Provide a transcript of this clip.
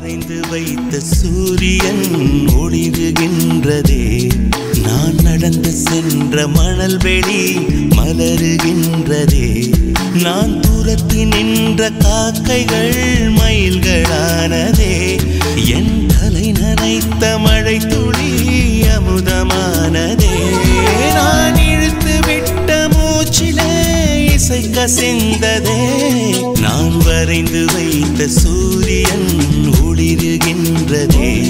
வரைந்து வைத்த சூரியன் ஒளிருகின்றதே நான் நடந்து சென்ற மணல் வெளி மலருகின்றதே நான் தூரத்தி நின்ற காக்கைகள் மயில்களானதே என் தலை நனைத்த மழை துளி அமுதமானதே நான் இழுத்து விட்ட மூச்சிலே இசை கசிந்ததே நான் வரைந்து வைத்த சூரியன் ஒளிருகின்றதே